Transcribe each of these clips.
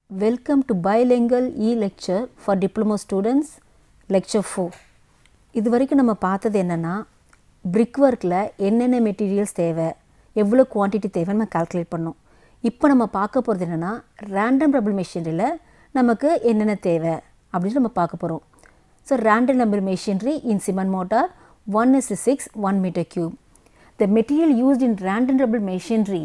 Welcome to bilingual e-lecture for diploma students, lecture 4. இது வரைக்கும் நம்ம பார்த்தது என்னென்னா பிரிக் ஒர்க்கில் என்னென்ன மெட்டீரியல்ஸ் தேவை எவ்வளோ குவான்டிட்டி தேவைன்னு நம்ம கால்குலேட் பண்ணோம் இப்போ நம்ம பார்க்க போகிறது என்னென்னா ரேண்டம் ரபிள் மெஷினரியில் நமக்கு என்னென்ன தேவை அப்படின்னு நம்ம பார்க்க போகிறோம் so random rubble machinery in cement mortar one is six one metre cube the material used in random rubble machinery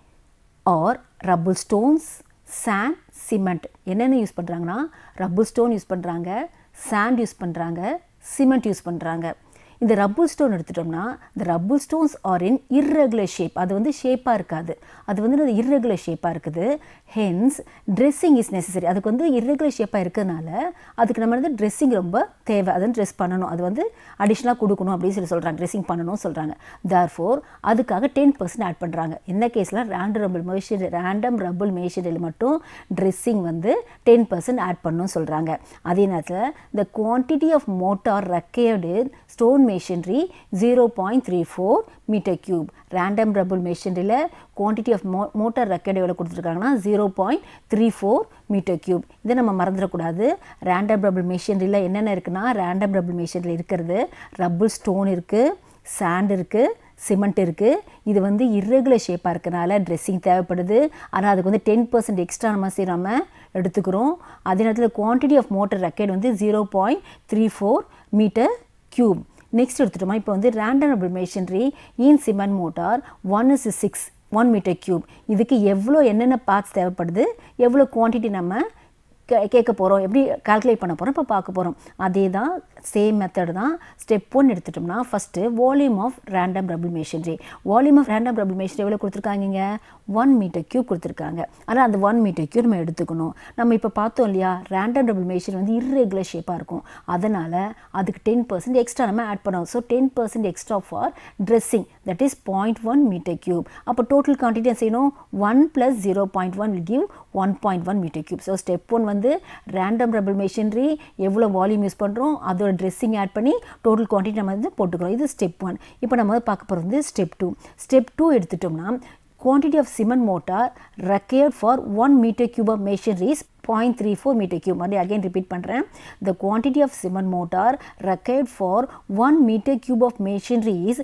are rubble stones sand cement என்னென்ன யூஸ் பண்ணுறாங்கன்னா ரப்பிள் ஸ்டோன் யூஸ் பண்ணுறாங்க சாண்ட் யூஸ் பண்ணுறாங்க cement use பண்ணுறாங்க இந்த rubble stone எடுத்துட்டோம்னா இந்த rubble stones are in irregular shape அது வந்து ஷேப்பாக இருக்காது அது வந்து அது இர்ரெகுலர் ஷேப்பாக இருக்குது ஹென்ஸ் ட்ரெஸ்ஸிங் இஸ் நெசசரி அதுக்கு வந்து இர்ரெகுலர் ஷேப்பாக இருக்கிறதுனால அதுக்கு நம்ம வந்து ட்ரெஸ்ஸிங் ரொம்ப தேவை அதை ட்ரெஸ் பண்ணணும் அது வந்து அடிஷ்னலாக கொடுக்கணும் அப்படின்னு சொல்லி சொல்கிறாங்க ட்ரெஸ்ஸிங் பண்ணணும் சொல்கிறாங்க தேர் ஃபோர் அதுக்காக டென் பர்சன்ட் ஆட் பண்ணுறாங்க இந்த கேஸில் random rubble machine random rubble மேஷினில் மட்டும் ட்ரெஸ்ஸிங் வந்து டென் பர்சன்ட் ஆட் பண்ணணும் சொல்கிறாங்க அதே நேரத்தில் the quantity of mortar required stone machinery zero point three four metre cube random rubble மேஷினரியில் குவான்டிட்டி ஆஃப் மோ மோட்டார் ரெக்கையர்டு எவ்வளோ கொடுத்துருக்காங்கன்னா zero point three four metre cube இதை நம்ம மறந்துடக்கூடாது ரேண்டம் ரபிள் மெஷினரியில் என்னென்ன இருக்குன்னா ரேண்டம் ரபிள் மெஷினரியில் இருக்கிறது ரபிள் ஸ்டோன் இருக்குது சாண்ட் இருக்குது சிமெண்ட் இருக்குது இது வந்து இர்ரெகுலர் ஷேப்பாக இருக்கனால ட்ரெஸ்ஸிங் தேவைப்படுது ஆனால் அதுக்கு வந்து டென் பர்சன்ட் எக்ஸ்ட்ரா நம்ம சரி நம்ம எடுத்துக்கிறோம் அதே நேரத்தில் குவான்டிட்டி ஆஃப் மோட்டர் ரெக்கையர்டு வந்து zero point three four metre cube next எடுத்துட்டோமா இப்போ வந்து random rubble machinery in cement mortar one is six one metre cube இதுக்கு எவ்வளோ என்னென்ன பார்ட்ஸ் தேவைப்படுது எவ்வளோ குவான்டிட்டி நம்ம கே கேட்க போகிறோம் எப்படி கால்குலேட் பண்ண போகிறோம் இப்போ பார்க்க போகிறோம் அதே தான் சேம் மெத்தட் தான் ஸ்டெப் ஒன் எடுத்துட்டோம்னா first volume of random rubble machinery volume of random rubble machinery எவ்வளோ கொடுத்துருக்காங்க ஒன் மீட்டர் கியூப் கொடுத்துருக்காங்க ஆனால் அந்த ஒன் மீட்டர் கியூப் நம்ம எடுத்துக்கணும் நம்ம இப்போ பார்த்தோம் இல்லையா ரேண்டம் ரபிள் மேஷின் வந்து இர்ரெகுலர் ஷேப்பாக இருக்கும் அதனால் அதுக்கு டென் பர்சன்ட் எக்ஸ்ட்ரா நம்ம ஆட் பண்ணுவோம் so ten percent extra for dressing that is point one metre cube அப்போ டோட்டல் குவான்டிட்டி செய்யணும் one plus zero point one will give one point one metre cube so step one வந்து random rubble machinery எவ்வளோ volume use பண்ணுறோம் அதோட dressing add பண்ணி total quantity நம்ம வந்து போட்டுக்கிறோம் இது ஸ்டெப் ஒன் இப்போ நம்ம வந்து பார்க்க போகிறது வந்து ஸ்டெப் டூ ஸ்டெப் டூ எடுத்துட்டோம்னா quantity of cement mortar required for 1 meter cube of machinery is 0.34 meter cube மறுபடியும் again repeat பண்ணுறேன் the quantity of cement mortar required for 1 meter cube of machinery is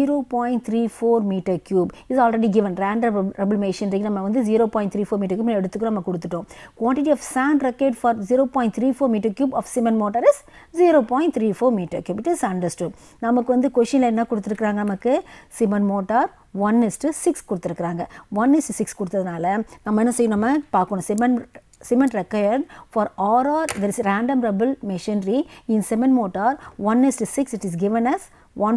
0.34 meter cube is already given random rubble machinery நம்ம வந்து 0.34 meter cube எடுத்துக்கிறோம் நம்ம கொடுத்துட்டோம் quantity of sand required for 0.34 meter cube of cement mortar is 0.34 meter cube it is understood நமக்கு வந்து கொஷினில் என்ன கொடுத்துருக்குறாங்க நமக்கு cement mortar one is to six கொடுத்துருக்குறாங்க ஒன் இஸ்ட்டு சிக்ஸ் கொடுத்ததுனால நம்ம என்ன செய்யணும் நம்ம பார்க்கணும் cement cement required for RR there is random rubble machinery in cement motor 1 is to 6 it is given as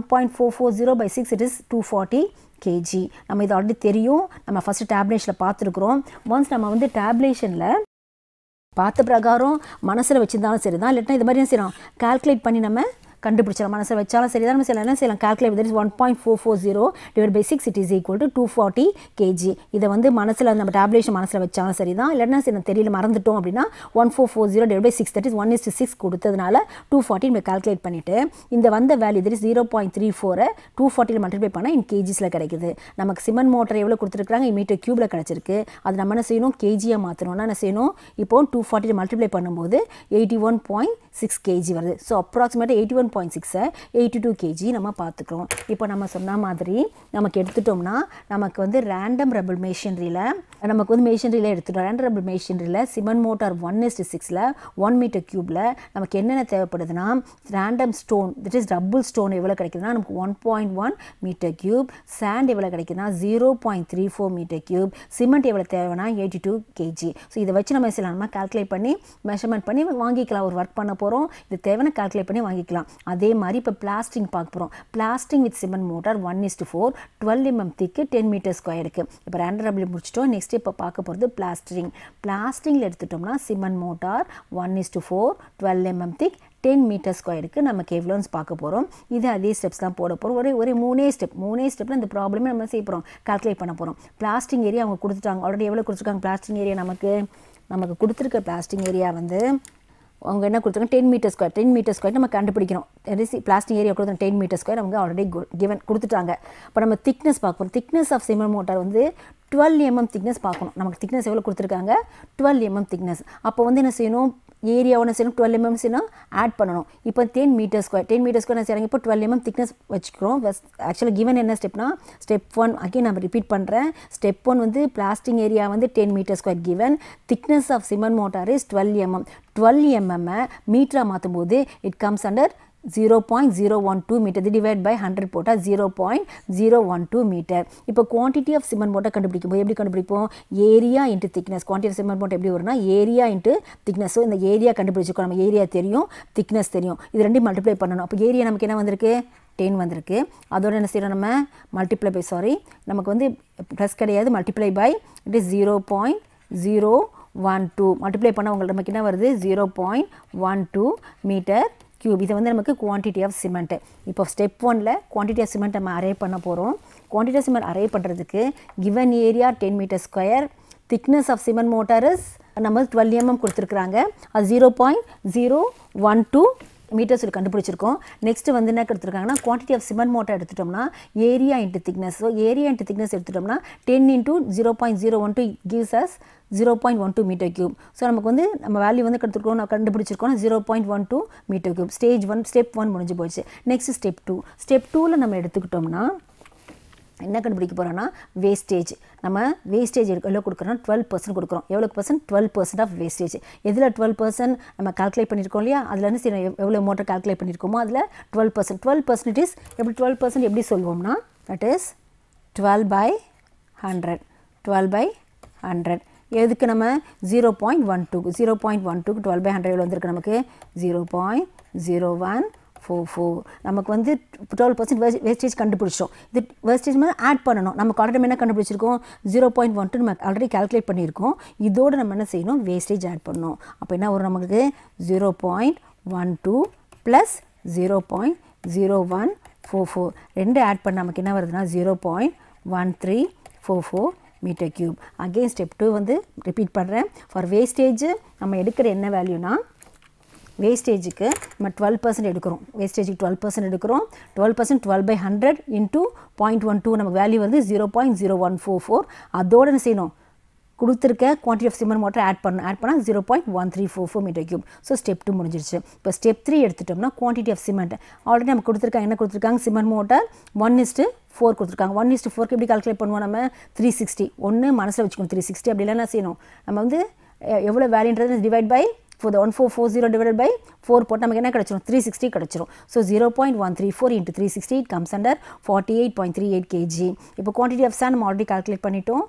1.440 by 6 it is 240 kg நம்ம இது already தெரியும் நம்ம ஃபஸ்ட்டு டேப்லேஷனில் பார்த்துருக்குறோம் ஒன்ஸ் நம்ம வந்து டேப்லேஷனில் பார்த்த பிரகாரம் மனசில் வச்சுருந்தாலும் சரி தான் இல்லாட்டினா இது மாதிரி என்ன செய்யணும் கால்குலேட் பண்ணி நம்ம கண்டுபிடிச்சிடலாம் மனசில் வச்சாலும் சரி தான் நம்ம செய்யலாம் என்ன செய்யலாம் calculate that is one point four four zero divide by six it is equal to two forty KG இதை வந்து மனசில் நம்ம டேப்லேஷன் மனசில் வச்சாலும் சரி தான் இல்லைன்னா சரி தெரியல மறந்துட்டோம் அப்படின்னா one four four zero divide by six that is one is six கொடுத்ததுனால டூ ஃபார்ட்டி நம்ம கால்குலேட் பண்ணிவிட்டு இந்த வந்த value that is zero point three ஃபோரை டூ ஃபார்ட்டியில் மல்டிப்ளை பண்ணால் இன் கேஜிஸில் கிடைக்குது நமக்கு சிமெண்ட் மோட்டர் எவ்வளோ கொடுத்துருக்காங்க மீட்டர் க்யூபில் கிடச்சிருக்கு அது நம்ம என்ன செய்யணும் கேஜியாக மாற்றணும்னா என்ன செய்யணும் இப்போ டூ ஃபார்ட்டியில் மல்டிப்ளை பண்ணும்போது eighty one point six KG வருது ஸோ அப்ராக்சிமேட்டாக எயிட்டி ஒன் பாயிண்ட் சிக்ஸை எயிட்டி டூ கேஜி நம்ம பார்த்துக்கிறோம் இப்போ நம்ம சொன்ன மாதிரி நமக்கு எடுத்துட்டோம்னா நமக்கு வந்து ரேண்டம் ரபிள் மேஷினரியில் நமக்கு வந்து மேஷினரியில் எடுத்துட்டோம் ரேண்டம் ரபிள் மேஷினரியில் சிமெண்ட் மோட்டார் ஒன் இஸ்ட் சிக்ஸில் ஒன் மீட்டர் க்யூப்பில் நமக்கு என்னென்ன தேவைப்படுதுன்னா random stone that is rubble stone எவ்வளோ கிடைக்குதுன்னா நமக்கு one point one metre cube sand எவ்வளோ கிடைக்குதுன்னா zero point three four metre cube cement எவ்வளோ தேவைன்னா எயிட்டி டூ கேஜி ஸோ இதை வச்சு நம்ம செய்யலாம் நம்ம கால்குலேட் பண்ணி மெஷர்மெண்ட் பண்ணி வாங்கிக்கலாம் ஒரு ஒர்க் பண்ண போகிறோம் இது தேவையான கால்குலேட் பண்ணி வாங்கிக்கலாம் அதே மாதிரி இப்போ பிளாஸ்டிங் பார்க்க போகிறோம் plastering with cement mortar one is to four twelve MM thick ten metre ஸ்கொயருக்கு இப்போ ரேண்டர் டபிள்யூ முடிச்சிட்டோம் நெக்ஸ்ட் இப்போ பார்க்க போகிறது பிளாஸ்டிங் பிளாஸ்டிங்கில் எடுத்துட்டோம்னா cement mortar one is to four twelve MM thick ten metre ஸ்கொயருக்கு நமக்கு எவ்வளோன்னு பார்க்க போகிறோம் இது அதே ஸ்டெப்ஸ் தான் போட போகிறோம் ஒரே ஒரே மூணே ஸ்டெப் மூணே ஸ்டெப்பில் இந்த ப்ராப்ளமே நம்ம செய்ய போகிறோம் கால்குலேட் பண்ண போகிறோம் பிளாஸ்டிங் ஏரியா அவங்க கொடுத்துட்டாங்க ஆல்ரெடி எவ்வளோ கொடுத்துருக்காங்க பிளாஸ்டிங் ஏரியா நமக்கு நமக்கு கொடுத்துருக்க பிளாஸ்டிக் ஏரியா வந்து அவங்க என்ன கொடுத்துருக்காங்க ten metre square ten metre square நம்ம கண்டுபிடிக்கணும் பிளாஸ்டிக் ஏரியா கொடுத்தா டென் மீட்டர் ஸ்கொயர் அவங்க ஆல்ரெடி கிவன் கொடுத்துட்டாங்க இப்போ நம்ம திக்னஸ் பார்க்க போகிறோம் திக்னஸ் ஆஃப் சிமெண்ட் மோட்டார் வந்து டுவெல் எம்எம் திக்னஸ் பார்க்கணும் நமக்கு திக்னஸ் எவ்வளோ கொடுத்துருக்காங்க டுவெல் எம்எம் திக்னஸ் அப்போ வந்து என்ன செய்யணும் ஏரியா ஒன்று செய்யணும் டுவெல் எம்எம் செய்யணும் ஆட் பண்ணணும் இப்போ ten metre square ten metre square செய்கிறாங்க இப்போ டுவெல் எம்எம் திக்னஸ் வச்சுக்கிறோம் ஆக்சுவலாக கிவன் என்ன ஸ்டெப்னா ஸ்டெப் ஒன் அகைன் நம்ம ரிப்பீட் பண்ணுறேன் ஸ்டெப் ஒன் வந்து பிளாஸ்டிங் ஏரியா வந்து ten metre square given thickness of cement mortar is twelve MM twelve எம்எம்மை மீட்டராக மாற்றும் போது it comes under zero point zero one two metre இது டிவைட் பை ஹண்ட்ரட் போட்டால் zero point zero one two metre இப்போ quantity of cement போட்டால் கண்டுபிடிக்கும் போது எப்படி கண்டுபிடிப்போம் area into thickness quantity of cement போட்டால் எப்படி வரும்னா ஏரியா இன்ட்டு திக்னஸ் ஸோ இந்த ஏரியா கண்டுபிடிச்சிருக்கோம் நம்ம ஏரியா தெரியும் திக்னஸ் தெரியும் இது ரெண்டையும் மல்டிப்ளை பண்ணணும் அப்போ ஏரியா நமக்கு என்ன வந்திருக்கு டென் வந்திருக்கு அதோட என்ன செய்யறோம் நம்ம மல்டிப்ளை பை சாரி நமக்கு வந்து ப்ளஸ் கிடையாது multiply by it is zero point zero one two multiply பண்ண உங்களுக்கு நமக்கு என்ன வருது zero point one two metre cube இது வந்து நமக்கு குவான்டிட்டி ஆஃப் சிமெண்ட் இப்போ ஸ்டெப் ஒனில் குவான்டிட்டி ஆஃப் சிமெண்ட் நம்ம அரே பண்ண போகிறோம் குவான்டிட்டி ஆஃப் சிமெண்ட் அரே பண்ணுறதுக்கு given area ten metre square thickness of cement mortars நம்ம டுவெல் எம்எம் கொடுத்துருக்குறாங்க அது zero point zero one two metres சொல்லி கண்டுபிடிச்சிருக்கோம் நெக்ஸ்ட் வந்து என்ன கொடுத்துருக்காங்கன்னா குவான்டிட்டி ஆஃப் சிமெண்ட் மோட்டார் எடுத்துட்டோம்னா area into thickness so area into thickness எடுத்துட்டோம்னா ten into zero point zero one two gives us zero point one two metre cube so நமக்கு வந்து நம்ம வேல்யூ வந்து எடுத்துருக்கோம் நான் கண்டுபிடிச்சிருக்கோம் zero point one two metre cube stage one step one முடிஞ்சு போச்சு நெக்ஸ்ட் ஸ்டெப் டூ ஸ்டெப் டூவில் நம்ம எடுத்துக்கிட்டோம்னா என்ன கண்டுபிடிக்க போகிறோன்னா வேஸ்டேஜ் நம்ம வேஸ்டேஜ் எவ்வளோ கொடுக்குறோம் டுவெல் பர்சன்ட் கொடுக்குறோம் எவ்வளோ percent twelve percent of wastage எதில் டுவெல் பர்சன்ட் நம்ம கால்குலேட் பண்ணியிருக்கோம் இல்லையா அதில் வந்து சரி எவ்வளோ மோட்டர் கால்குலேட் பண்ணியிருக்கோமோ அதில் டுவெல் பர்சன்ட் டுவெல் பர்சன்டேஜ் எப்படி டுவெல் பர்சன்ட் எப்படி சொல்லுவோம்னா that is twelve by hundred twelve by hundred எதுக்கு நம்ம zero point one two zero point one டூக்கு டுவெல் பை ஹண்ட்ரட் வந்திருக்கு நமக்கு zero point zero one four four நமக்கு வந்து டுவெல் பர்சன்ட் வேஸ்டேஜ் கண்டுபிடிச்சோம் இது வேஸ்டேஜ் மாதிரி ஆட் பண்ணணும் நமக்கு ஆல்ரெடி என்ன கண்டுபிடிச்சிருக்கோம் ஜீரோ பாயிண்ட் ஒன் டூ நம்ம ஆல்ரெடி கால்குலேட் பண்ணியிருக்கோம் இதோடு நம்ம என்ன செய்யணும் வேஸ்டேஜ் ஆட் பண்ணணும் அப்போ என்ன வரும் நமக்கு zero point one two plus zero point zero one four four ரெண்டு ஆட் பண்ண நமக்கு என்ன வருதுன்னா zero point one three four four metre cube again step two வந்து ரிப்பீட் பண்ணுறேன் ஃபார் வேஸ்டேஜ் நம்ம எடுக்கிற என்ன வேல்யூனா வேஸ்டேஜுக்கு நம்ம டுவெல் பர்சன்ட் எடுக்கிறோம் வேஸ்டேஜுக்கு டுவெல் பர்சன்ட் எடுக்கிறோம் twelve percent twelve by hundred into point one two நமக்கு வேல்யூ வந்து zero point zero one four four அதோடு என்ன செய்யணும் கொடுத்துருக்க quantity of cement mortar add பண்ணணும் ஆட் பண்ணால் zero point one three four four metre cube so step two முடிஞ்சிருச்சு இப்போ ஸ்டெப் த்ரீ எடுத்துட்டோம்னா குவான்டிட்டி ஆஃப் சிமெண்ட் ஆல்ரெடி நம்ம கொடுத்துருக்காங்க என்ன கொடுத்துருக்காங்க cement mortar one is to four கொடுத்துருக்காங்க ஒன் இஸ்ட்டு ஃபோருக்கு எப்படி கால்குலேட் பண்ணுவோம் நம்ம த்ரீ சிக்ஸ்டி ஒன்று மனசில் வச்சுக்கணும் த்ரீ சிக்ஸ்டி அப்படிலாம் என்ன செய்யணும் நம்ம வந்து எவ்வளோ வேல்யூன்றது divide by for the 1440 divided by 4 போட்டு நமக்கு என்ன கிடைச்சிரும் 360 கிடைச்சிரும் so 0.134 into 360 it comes under 48.38 kg இப்போ quantity of sand நம்ம already calculate பண்ணிட்டோம்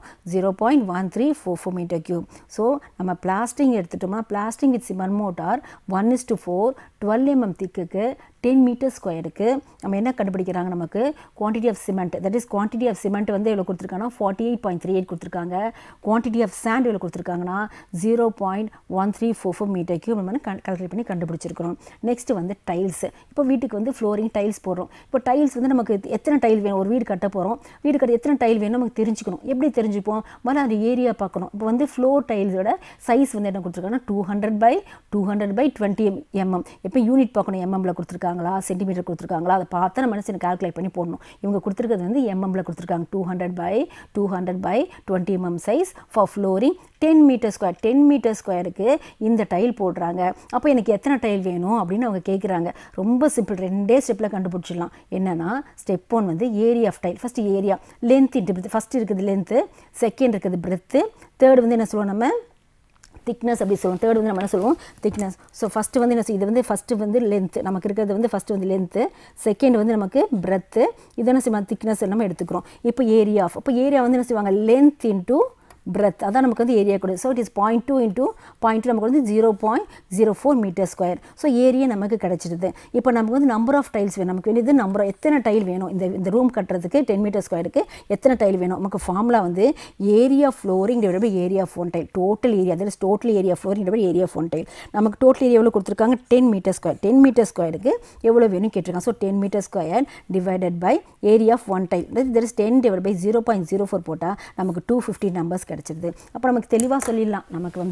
0.1344 meter cube so நம்ம plastic எடுத்துட்டோமா plastic with cement mortar 1 is to 4 12 mm திக்குக்கு 10 மீட்டர் ஸ்கொயருக்கு நம்ம என்ன கண்டுபிடிக்கிறாங்க நமக்கு quantity of cement that is quantity of cement வந்து எவ்வளோ கொடுத்துருக்காங்கன்னா forty eight point three eight கொடுத்துருக்காங்க குவான்டிட்டி ஆஃப் சாண்ட் எவ்வளோ கொடுத்துருக்காங்கன்னா zero point one three four four metre cube நம்ம கால்குலேட் பண்ணி கண்டுபிடிச்சிருக்கிறோம் நெக்ஸ்ட் வந்து டைல்ஸ் இப்போ வீட்டுக்கு வந்து ஃப்ளோரிங் டைல்ஸ் போடுறோம் இப்போ டைல்ஸ் வந்து நமக்கு எத்தனை டைல் வேணும் ஒரு வீடு கட்ட போகிறோம் வீடு கட்ட எத்தனை டைல் வேணும் நமக்கு தெரிஞ்சுக்கணும் எப்படி தெரிஞ்சுப்போம் முதல்ல அந்த ஏரியா பார்க்கணும் இப்போ வந்து ஃப்ளோர் டைல்ஸோட சைஸ் வந்து என்ன கொடுத்துருக்காங்கன்னா two hundred by two hundred by twenty MM எப்போ யூனிட் பார்க்கணும் எம்எம்ல கொடுத்துருக்காங்களா சென்டிமீட்டர் கொடுத்துருக்காங்களா அதை பார்த்து நம்ம மனசு கால்குலேட் பண்ணி போடணும் இவங்க கொடுத்துருக்கிறது வந்து எம்எம்ல கொடுத்துருக்காங்க two hundred by two hundred by twenty MM size for flooring ten metre square ten metre ஸ்கொயருக்கு இந்த டைல் போடுறாங்க அப்போ எனக்கு எத்தனை டைல் வேணும் அப்படின்னு அவங்க கேட்குறாங்க ரொம்ப சிம்பிள் ரெண்டே ஸ்டெப்பில் கண்டுபிடிச்சிடலாம் என்னன்னா ஸ்டெப் ஒன் வந்து area of tile first area length into first இருக்குது லென்த்து செகண்ட் இருக்குது பிரெத்து தேர்ட் வந்து என்ன சொல்லுவோம் நம்ம திக்னஸ் அப்படி சொல்லுவோம் தேர்ட் வந்து நம்ம என்ன சொல்லுவோம் திக்னஸ் ஸோ ஃபஸ்ட்டு வந்து என்ன செய்யுது இது வந்து ஃபஸ்ட்டு வந்து லென்த் நமக்கு இருக்கிறது வந்து ஃபஸ்ட்டு வந்து லென்த்து செகண்ட் வந்து நமக்கு பிரெத்து இது என்ன செய்வாங்க திக்னஸ் நம்ம எடுத்துக்கிறோம் இப்போ ஏரியா ஆஃப் இப்போ ஏரியா வந்து என்ன செய்வாங்க லென்த் இன்ட்டு பிரெத் அதான் நமக்கு வந்து ஏரியா கொடுது so it is point two into point two நமக்கு வந்து zero point zero four metre square so area நமக்கு கிடச்சிடுது இப்போ நமக்கு வந்து நம்பர் ஆஃப் டைல்ஸ் வேணும் நமக்கு வேண்டியது நம்பர் எத்தனை டைல் வேணும் இந்த இந்த ரூம் கட்டுறதுக்கு டென் மீட்டர் ஸ்கொயருக்கு எத்தனை டைல் வேணும் நமக்கு ஃபார்முலா வந்து area flooring divide by area of one tile total area அதில் total area flooring divide area of one tile நமக்கு டோட்டல் ஏரியா எவ்வளோ கொடுத்துருக்காங்க ten metre square ten metre ஸ்கொயருக்கு எவ்வளோ வேணும் கேட்டிருக்காங்க so ten metre square divided by area of one tile there is ten divide by zero point zero four போட்டால் நமக்கு two fifty numbers கிடச்சிருது அப்போ நமக்கு தெளிவாக சொல்லிடலாம் நமக்கு வந்து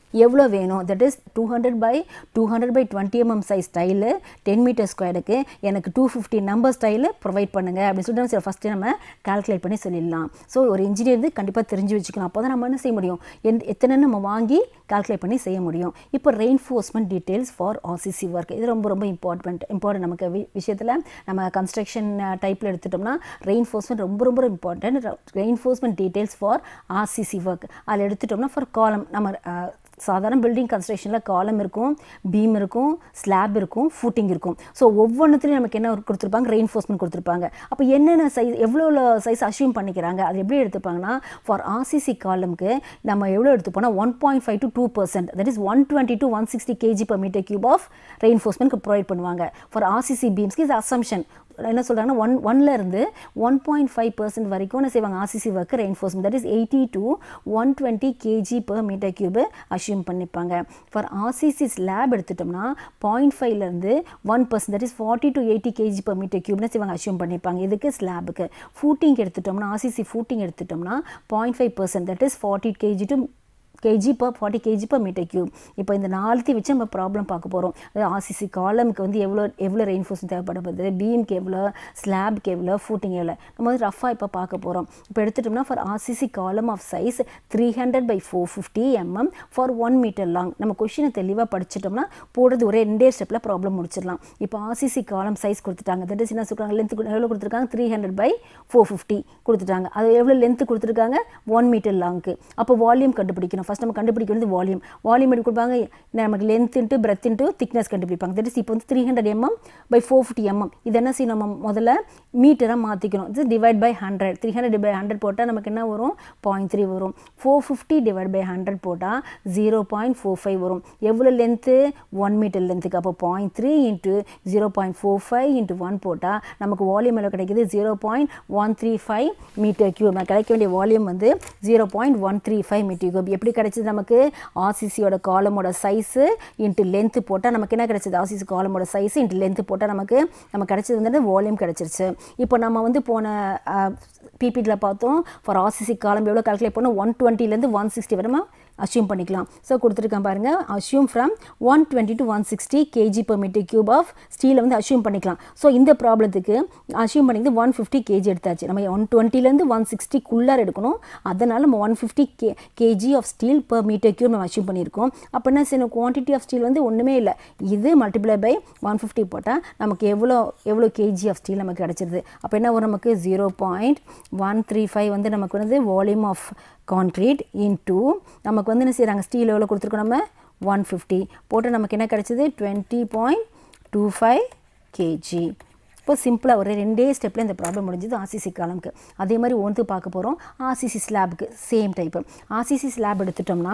எவ்வளோ வேணும் that is two hundred by two hundred by twenty MM size style ten metre ஸ்கொயருக்கு எனக்கு two fifty number style provide பண்ணுங்கள் அப்படின்னு சொல்லிட்டு நம்ம ஃபஸ்ட்டு நம்ம கால்குலேட் பண்ணி சொல்லிடலாம் ஸோ ஒரு இன்ஜினியர் வந்து கண்டிப்பாக தெரிஞ்சு வச்சுக்கலாம் அப்போ தான் நம்ம என்ன செய்ய முடியும் என் எத்தனை நம்ம வாங்கி கால்குலேட் பண்ணி செய்ய முடியும் இப்போ reinforcement details for RCC work இது ரொம்ப ரொம்ப இம்பார்ட்டன்ட் இம்பார்ட்டன்ட் நமக்கு வி விஷயத்தில் நம்ம கன்ஸ்ட்ரக்ஷன் டைப்பில் எடுத்துட்டோம்னா ரெயின்ஃபோர்ஸ்மெண்ட் ரொம்ப ரொம்ப important reinforcement details for RCC work அதில் எடுத்துட்டோம்னா ஃபார் காலம் நம்ம சாதாரண பில்டிங் கன்ஸ்ட்ரக்ஷனில் காலம் இருக்கும் பீம் இருக்கும் ஸ்லாப் இருக்கும் ஃபூட்டிங் இருக்கும் ஸோ ஒவ்வொன்றுத்துலையும் நமக்கு என்ன கொடுத்துருப்பாங்க ரெயின்ஃபோர்ஸ்மெண்ட் கொடுத்துருப்பாங்க அப்போ என்னென்ன சைஸ் எவ்வளோ சைஸ் அஷ்யூம் பண்ணிக்கிறாங்க அது எப்படி எடுத்துப்பாங்கன்னா ஃபார் ஆர்சிசி காலம்க்கு நம்ம எவ்வளோ எடுத்துப்போனா one point five to two percent that is one twenty to one sixty KG per metre cube of reinforcement provide பண்ணுவாங்க ஃபார் ஆர்சிசி பீம்ஸ்க்கு இது அசம்ஷன் என்ன சொல்கிறாங்கன்னா ஒன் ஒன்ல இருந்து ஒன் பாயிண்ட் ஃபைவ் பர்சன்ட் வரைக்கும் என்ன செய்வாங்க ஆர்சிசி ஒர்க்கு reinforcement that is eighty to one twenty KG per metre cube assume பண்ணிப்பாங்க ஃபார் ஆர்சிசி ஸ்லாப் எடுத்துட்டோம்னா பாயிண்ட் ஃபைவ்லேருந்து one percent that is forty to eighty KG per metre கியூப்னு செய்வாங்க assume பண்ணிப்பாங்க இதுக்கு ஸ்லாபுக்கு ஃபூட்டிங் எடுத்துட்டோம்னா ஆர்சிசி ஃபூட்டிங் எடுத்துட்டோம்னா point five percent that is forty KG to KG per forty KG per metre cube இப்போ இந்த நாலுத்தையும் வச்சு நம்ம ப்ராப்ளம் பார்க்க போகிறோம் அதாவது ஆர்சிசி காலமுக்கு வந்து எவ்வளோ எவ்வளோ ரெயின்ஃபோர்ஸ் தேவைப்படுது பீம்க்கு எவ்வளோ ஸ்லாப்க்கு எவ்வளோ ஃபூட்டிங் எவ்வளோ நம்ம வந்து ரஃபாக இப்போ பார்க்க போகிறோம் இப்போ எடுத்துட்டோம்னா for RCC column of size three hundred by four fifty MM for one metre long நம்ம கொஷினை தெளிவாக படிச்சிட்டோம்னா போடுறது ஒரே ரெண்டே ஸ்டெப்பில் ப்ராப்ளம் முடிச்சிடலாம் இப்போ ஆர்சிசி காலம் சைஸ் கொடுத்துட்டாங்க தட் இஸ் என்ன சொல்கிறாங்க லென்த் எவ்வளோ கொடுத்துருக்காங்க three hundred by four fifty கொடுத்துட்டாங்க அது எவ்வளோ லென்த் கொடுத்துருக்காங்க ஒன் மீட்டர் லாங்க்கு அப்போ வால்யூம் கண்டுபிடிக்கணும் ஃபஸ்ட் நம்ம கண்டுபிடிக்க வேண்டியது வால்யூம் வால்யூம் எடுத்து கொடுப்பாங்க நமக்கு length into breadth into thickness கண்டுபிடிப்பாங்க தட் இஸ் இப்போ வந்து three hundred MM by four fifty MM இது என்ன செய்யணும் நம்ம முதல்ல மீட்டராக மாற்றிக்கணும் இது divide by hundred three hundred by hundred போட்டால் நமக்கு என்ன வரும் பாயிண்ட் த்ரீ வரும் four fifty divide by hundred போட்டால் ஜீரோ பாயிண்ட் ஃபோர் ஃபைவ் வரும் எவ்வளோ லென்த்து ஒன் மீட்டர் லென்த்துக்கு அப்போ point three into zero point four five into one போட்டால் நமக்கு வால்யூம் எவ்வளோ கிடைக்குது zero point one three five metre cube நம்ம கிடைக்க வேண்டிய வால்யூம் வந்து zero point one three five metre cube எப்படி கிடைச்சது நமக்கு ஆர்சிசியோட காலமோட சைஸு இன்ட்டு லென்த்து போட்டால் நமக்கு என்ன கிடைச்சது ஆர்சிசி காலமோட சைஸு இன்ட்டு லென்த்து போட்டால் நமக்கு நம்ம கிடைச்சது வந்து வால்யூம் கிடச்சிருச்சு இப்போ நம்ம வந்து போன பிபிடியில் பார்த்தோம் ஃபார் ஆர்சிசி காலம் எவ்வளோ கால்குலேட் பண்ணோம் ஒன் டுவெண்ட்டிலேருந்து ஒன் சிக்ஸ்டி வரை அஷ்யூம் பண்ணிக்கலாம் ஸோ கொடுத்துருக்கேன் பாருங்கள் assume from one twenty to one sixty KG per metre cube of ஸ்டீலை வந்து அஷ்யூம் பண்ணிக்கலாம் ஸோ இந்த ப்ராப்ளத்துக்கு அஷ்யூம் பண்ணிக்கிறது ஒன் ஃபிஃப்டி கேஜி எடுத்தாச்சு நம்ம ஒன் டுவெண்ட்டிலேருந்து ஒன் சிக்ஸ்டிக்குள்ளார எடுக்கணும் அதனால் நம்ம one fifty K KG of steel per metre cube நம்ம அஷ்யூம் பண்ணியிருக்கோம் அப்போ என்ன செய்யணும் குவான்டிட்டி ஆஃப் ஸ்டீல் வந்து ஒன்றுமே இல்லை இது மல்டிப்ளை பை ஒன் ஃபிஃப்டி போட்டால் நமக்கு எவ்வளோ எவ்வளோ கேஜி ஆஃப் ஸ்டீல் நமக்கு கிடச்சிருது அப்போ என்ன வரும் நமக்கு zero point one three five வந்து நமக்கு வந்து வால்யூம் ஆஃப் கான்க்ரீட் இன்டூ நமக்கு வந்து என்ன செய்கிறாங்க ஸ்டீல் எவ்வளோ கொடுத்துருக்கோம் நம்ம ஒன் ஃபிஃப்டி போட்டு நமக்கு என்ன கிடச்சிது twenty point two five KG இப்போ சிம்பிளாக ஒரு ரெண்டே ஸ்டெப்பில் இந்த ப்ராப்ளம் முடிஞ்சது ஆர்சிசி காலம்க்கு அதே மாதிரி ஒன்று பார்க்க போகிறோம் ஆர்சிசி ஸ்லாபுக்கு சேம் டைப்பு ஆர்சிசி ஸ்லாப் எடுத்துட்டோம்னா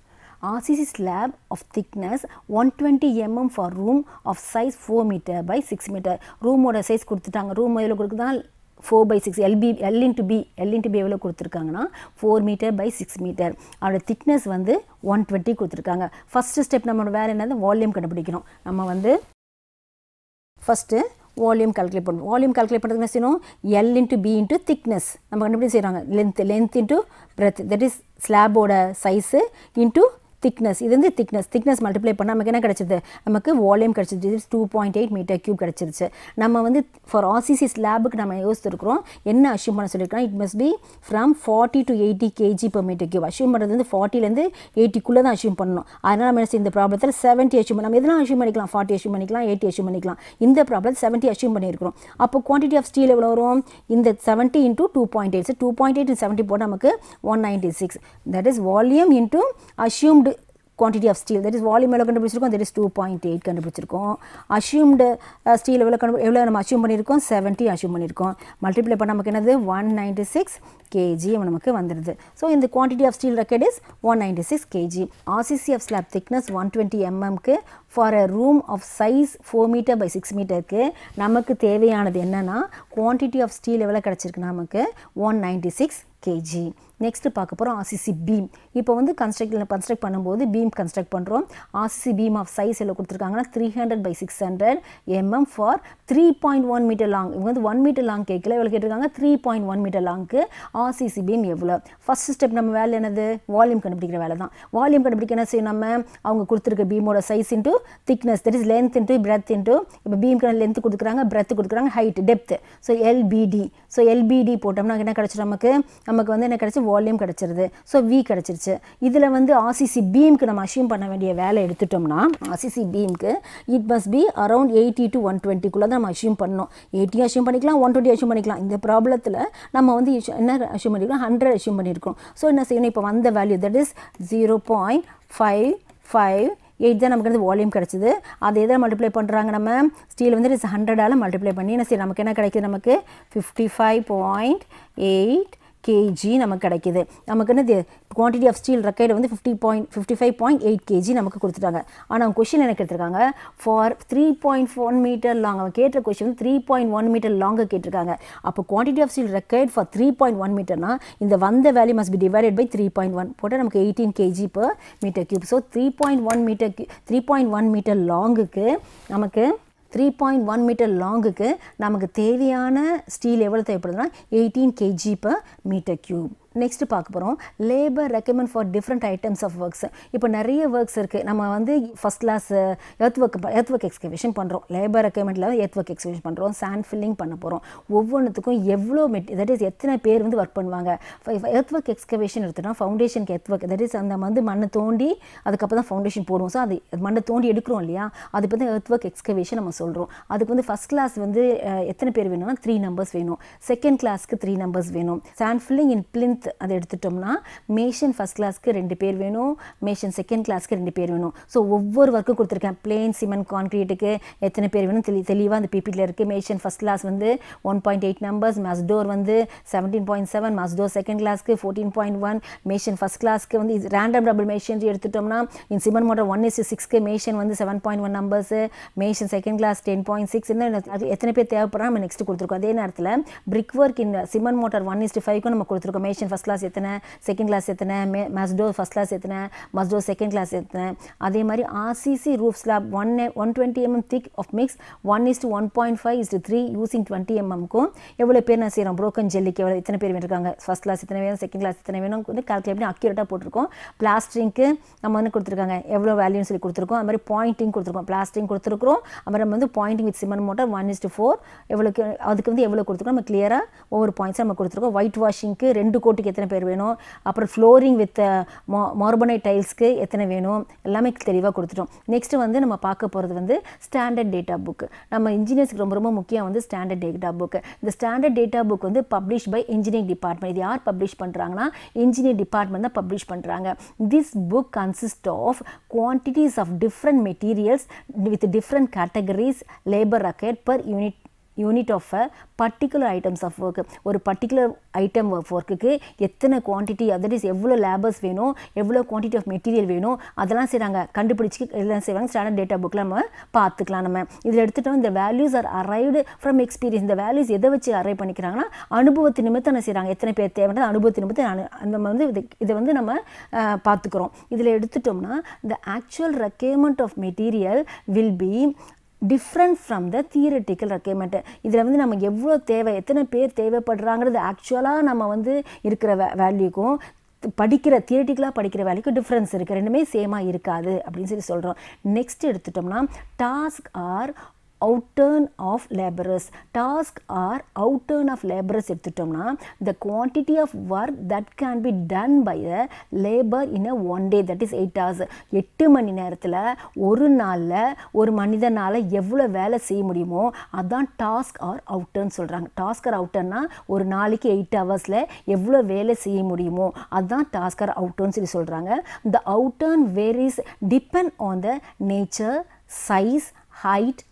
RCC slab of thickness 120 mm for room of size 4 meter by 6 meter ரூமோட சைஸ் கொடுத்துட்டாங்க ரூம் எவ்வளோ கொடுக்குதான் four by six LB L into B L into B எவ்வளோ கொடுத்துருக்காங்கன்னா four metre by six metre அதோட thickness வந்து one twenty கொடுத்துருக்காங்க first step நம்மளோட வேறு என்னது வால்யூம் கண்டுபிடிக்கணும் நம்ம வந்து ஃபஸ்ட்டு வால்யூம் கால்குலேட் பண்ணுவோம் வால்யூம் கால்குலேட் பண்ணுறது என்ன செய்யணும் L into B into thickness நம்ம கண்டுபிடி செய்கிறாங்க length length into breadth that is ஸ்லாபோட சைஸு இன்ட்டு திக்னஸ் இது வந்து திக்னஸ் திக்னஸ் மல்டிப்ளை பண்ணால் நமக்கு என்ன கிடச்சிது நமக்கு வால்யூம் கிடச்சிது இது two point eight metre cube கிடச்சிருச்சு நம்ம வந்து ஃபார் ஆர்சிசி ஸ்லாபுக்கு நம்ம யோசிச்சிருக்கிறோம் என்ன அஷ்யூம் பண்ண சொல்லியிருக்கோம் it must be from forty to eighty KG per metre cube assume பண்ணுறது வந்து ஃபார்ட்டிலேருந்து எயிட்டிக்குள்ளே தான் அஷ்யூம் பண்ணணும் அதனால் நம்ம என்ன செய்ய இந்த ப்ராப்ளத்தில் செவன்ட்டி அஷ்யூம் நம்ம எதெல்லாம் அஷ்யூம் பண்ணிக்கலாம் ஃபார்ட்டி அஷ்யூம் பண்ணிக்கலாம் எயிட்டி அஷ்யூம் பண்ணிக்கலாம் இந்த ப்ராப்ளம் செவன்ட்டி அஷ்யூம் பண்ணியிருக்கிறோம் அப்போ குவான்டிட்டி ஆஃப் ஸ்டீல் எவ்வளோ வரும் இந்த seventy into two point eight two point eight seventy போட்டால் நமக்கு one ninety six that is volume into assumed quantity of steel that is volume எவ்வளோ கண்டுபிடிச்சிருக்கோம் that is two point eight கண்டுபிடிச்சிருக்கோம் assumed steel எவ்வளோ கண்டு எவ்வளோ நம்ம அஷ்யூம் பண்ணியிருக்கோம் செவன்ட்டி அஷ்யூம் பண்ணியிருக்கோம் மல்டிப்ளை பண்ண நமக்கு என்னது ஒன் நைன்டி சிக்ஸ் கேஜி நமக்கு வந்துடுது ஸோ இந்த quantity of steel required is one ninety six KG RCC of slab thickness one twenty எம்எம்க்கு for a room of size four metre by six மீட்டருக்கு நமக்கு தேவையானது என்னென்னா குவான்டிட்டி ஆஃப் ஸ்டீல் எவ்வளோ கிடச்சிருக்கு நமக்கு one ninety six KG next பார்க்க போகிறோம் ஆர்சிசி பீம் இப்போ வந்து கன்ஸ்ட்ரக்ட் கன்ஸ்ட்ரக்ட் பண்ணும்போது பீம் கன்ஸ்ட்ரக்ட் பண்ணுறோம் ஆர்சிசி பீம் ஆஃப் சைஸ் எவ்வளோ கொடுத்துருக்காங்கன்னா three hundred by six hundred MM for three point one metre long இவங்க வந்து ஒன் மீட்டர் லாங் கேட்கல எவ்வளோ கேட்டிருக்காங்க த்ரீ பாயிண்ட் ஒன் மீட்டர் லாங்க்கு ஆர்சிசி பீம் எவ்வளோ ஃபஸ்ட் ஸ்டெப் நம்ம வேலை என்னது வால்யூம் கண்டுபிடிக்கிற வேலை தான் வால்யூம் கண்டுபிடிக்க என்ன செய்யும் நம்ம அவங்க கொடுத்துருக்க பீமோட size into thickness that is length into breadth into இப்போ பீம்க்கு லென்த் கொடுக்குறாங்க பிரெத் கொடுக்குறாங்க height depth so LBD so LBD போட்டோம்னா என்ன கிடச்சிரும் நமக்கு நமக்கு வந்து என்ன கிடச்சி வால்யூம் கிடச்சிருது ஸோ வி கிடச்சிருச்சு இதில் வந்து ஆர்சிசி பீம்க்கு நம்ம அஷ்யூம் பண்ண வேண்டிய வேலை எடுத்துட்டோம்னா ஆர்சிசி பீம்க்கு it must be around eighty to one டுவெண்ட்டிக்குள்ளே தான் நம்ம அஷ்யூம் பண்ணணும் எயிட்டியும் அஷ்யூம் பண்ணிக்கலாம் ஒன் டுவெண்ட்டி அஷ்யூம் பண்ணிக்கலாம் இந்த ப்ராப்ளத்தில் நம்ம வந்து issue- என்ன அஷ்யூம் பண்ணிருக்கோம் ஹண்ட்ரட் அஷ்யூம் பண்ணியிருக்கோம் ஸோ என்ன செய்யணும் இப்போ வந்த value that is zero point five five eight தான் நமக்கு வந்து வால்யூம் கிடச்சிது அதை எதை மல்டிப்ளை பண்ணுறாங்க நம்ம ஸ்டீல் வந்து இட்ஸ் ஹண்ட்ரடால் மல்டிப்ளை பண்ணி என்ன செய்யும் நமக்கு என்ன கிடைக்குது நமக்கு fifty five point eight KG நமக்கு கிடைக்குது நமக்கு என்னது குவான்டிட்டி ஆஃப் ஸ்டீல் ரெக்கைடு வந்து fifty point fifty five point eight KG நமக்கு கொடுத்துட்டாங்க ஆனால் அவங்க கொஷின் எனக்கு எடுத்திருக்காங்க for three point one metre long அவன் கேட்ட question three point one metre long கேட்டிருக்காங்க அப்போ quantity of steel required for three point one மீட்டர்னா இந்த வந்த value must be divided by three point one போட்டால் நமக்கு eighteen KG per metre cube so three point one metre three point one metre லாங்குக்கு நமக்கு three point one metre லாங்குக்கு நமக்கு தேவையான ஸ்டீல் எவ்வளோ தேவைப்படுதுன்னா eighteen KG per metre cube next பார்க்க போகிறோம் labour recommend for different items of works இப்போ நிறைய ஒர்க்ஸ் இருக்குது நம்ம வந்து first class earth work earth work excavation பண்ணுறோம் லேபர் ரெக்கமெண்டில் எர்த் ஒர்க் எக்ஸ்கவேஷன் பண்ணுறோம் சாண்ட் ஃபில்லிங் பண்ண போகிறோம் ஒவ்வொன்றுத்துக்கும் எவ்வளோ மெட் தட் இஸ் எத்தனை பேர் வந்து ஒர்க் பண்ணுவாங்க எர்த் ஒர்க் எக்ஸ்கவேஷன் எடுத்துட்டோம் ஃபவுண்டேஷனுக்கு எர்த் ஒர்க் தட் இஸ் அந்த வந்து மண்ணை தோண்டி அதுக்கப்புறம் தான் ஃபவுண்டேஷன் போடுவோம் ஸோ அது மண்ணை தோண்டி எடுக்கிறோம் இல்லையா அது பற்றி எர்த் ஒர்க் எக்ஸ்கவேஷன் நம்ம சொல்கிறோம் அதுக்கு வந்து ஃபஸ்ட் கிளாஸ் வந்து அஹ், எத்தனை பேர் வேணும்னா த்ரீ நம்பர்ஸ் வேணும் செகண்ட் கிளாஸ்க்கு த்ரீ நம்பர்ஸ் வேணும் சாண்ட் ஃபில்லிங் இன் பிளிந்த் அதை எடுத்துட்டோம்னா மேஷன் ஃபஸ்ட் கிளாஸ்க்கு ரெண்டு பேர் வேணும் மேஷன் செகண்ட் கிளாஸ்க்கு ரெண்டு பேர் வேணும் ஸோ ஒவ்வொரு ஒர்க்கும் கொடுத்துருக்கேன் பிளேன் சிமெண்ட் கான்க்ரீட்டுக்கு எத்தனை பேர் வேணும் தெளி தெளிவாக அந்த பிபியில் இருக்குது மேஷன் ஃபஸ்ட் கிளாஸ் வந்து ஒன் பாயிண்ட் எயிட் நம்பர்ஸ் மஸ்டோர் வந்து செவன்டீன் பாயிண்ட் செவன் மஸ்டோர் செகண்ட் கிளாஸ்க்கு fourteen point one mason first கிளாஸ்க்கு வந்து இது ரேண்டம் டபுள் மேஷன் எடுத்துட்டோம்னா in cement mortar one is சிக்ஸ்க்கு மேஷன் வந்து seven point one numbers mason second class ten point six அது எத்தனை பேர் தேவைப்படுறா நம்ம நெக்ஸ்ட் கொடுத்துருக்கோம் அதே நேரத்தில் brick work in cement mortar one is to ஃபைவ்க்கும் நம்ம கொடுத்துருக்கோம் மேஷன் ஃபஸ்ட் கிளாஸ் எத்தனை செகண்ட் கிளாஸ் எத்தனை மே மஸ்டோ ஃபஸ்ட் கிளாஸ் எத்தனை மஸ்டோ செகண்ட் கிளாஸ் எத்தனை அதே மாதிரி RCC roof slab one one twenty MM thick of mix one is to one point five is to three using twenty எம்எம்க்கும் எவ்வளோ பேர் நான் செய்கிறோம் ப்ரோக்கன் ஜெல்லிக்கு எவ்வளோ எத்தனை பேர் வேண்டியிருக்காங்க ஃபஸ்ட் கிளாஸ் எத்தனை வேணும் செகண்ட் கிளாஸ் எத்தனை வேணும் வந்து கால்குலேட் பண்ணி அக்யூரேட்டாக போட்டிருக்கோம் பிளாஸ்டிங்க்கு நம்ம வந்து கொடுத்துருக்காங்க எவ்வளோ வேல்யூன்னு சொல்லி கொடுத்துருக்கோம் அது மாதிரி பாயிண்டிங் கொடுத்துருக்கோம் பிளாஸ்டிங் கொடுத்துருக்கோம் அப்புறம் நம்ம வந்து pointing with cement mortar one is to four எவ்வளோக்கு அதுக்கு வந்து எவ்வளோ கொடுத்துருக்கோம் நம்ம கிளியராக ஒவ்வொரு பாயிண்ட்ஸும் நம்ம கொடுத்துருக்கோம் ஒயிட் வாஷிங்க்கு ரெண்டு கோட்டுக்கு எத்தனை பேர் வேணும் அப்புறம் ஃப்ளோரிங் வித் மார்பனைட் டைல்ஸ்க்கு எத்தனை வேணும் எல்லாமே தெளிவாக கொடுத்துட்டோம் நெக்ஸ்ட்டு வந்து நம்ம பார்க்க போகிறது வந்து ஸ்டாண்டர்ட் டேட்டா புக் நம்ம இன்ஜினியர்ஸ்க்கு ரொம்ப ரொம்ப முக்கியம் வந்து ஸ்டாண்டர்ட் டேட்டா புக் இந்த ஸ்டாண்டர்ட் டேட்டா புக் வந்து பப்ளிஷ் பை இன்ஜினியரிங் டிபார்ட்மெண்ட் இது யார் பப்ளிஷ் பண்ணுறாங்கன்னா இன்ஜினியர் டிபார்ட்மெண்ட் தான் பப்ளிஷ் பண்ணுறாங்க this book consist of quantities of different materials with different categories labour required per unit unit of a particular items of work ஒரு particular item of ஒர்க்குக்கு எத்தனை quantity that is எவ்வளோ labours வேணும் எவ்வளோ quantity of material வேணும் அதெல்லாம் செய்கிறாங்க கண்டுபிடிச்சி எல்லாம் செய்வாங்க ஸ்டாண்டர்ட் டேட்டா புக்கில் நம்ம பார்த்துக்கலாம் நம்ம இதில் எடுத்துட்டோம் இந்த values are arrived from experience இந்த வேல்யூஸ் எதை வச்சு அரைவ் பண்ணிக்கிறாங்கன்னா அனுபவத்து நிமித்தம் என்ன செய்கிறாங்க எத்தனை பேர் தேவைன்றது அனுபவத்து நிமித்தம் அனு- நம்ம வந்து இது இதை வந்து நம்ம அஹ், பார்த்துக்கிறோம் இதில் எடுத்துட்டோம்னா இந்த actual requirement of material will be different from the theoretical requirement இதில் வந்து நம்ம எவ்வளோ தேவை எத்தனை பேர் தேவைப்படுறாங்கிறது ஆக்சுவலாக நம்ம வந்து இருக்கிற வே வேல்யூக்கும் படிக்கிற தியரட்டிக்கலாக படிக்கிற வேலைக்கும் டிஃப்ரென்ஸ் இருக்குது ரெண்டுமே சேமாக இருக்காது அப்படின்னு சொல்லி சொல்கிறோம் நெக்ஸ்ட் எடுத்துட்டோம்னா task or outturn of labourers task or outturn of labourers எடுத்துட்டோம்னா the quantity of work that can be done by the labour in a one day that is eight hours எட்டு மணி நேரத்தில் ஒரு நாளில் ஒரு மனிதனால் எவ்வளோ வேலை செய்ய முடியுமோ அதான் டாஸ்க் ஆர் அவுட்டர்ன்னு சொல்கிறாங்க டாஸ்க் ஆர் அவுட்டர்னா ஒரு நாளைக்கு எயிட் ஹவர்ஸில் எவ்வளோ வேலை செய்ய முடியுமோ அதுதான் டாஸ்க் ஆர் அவுட்டர்ன்னு சொல்லி சொல்கிறாங்க the outturn varies depend on the nature size height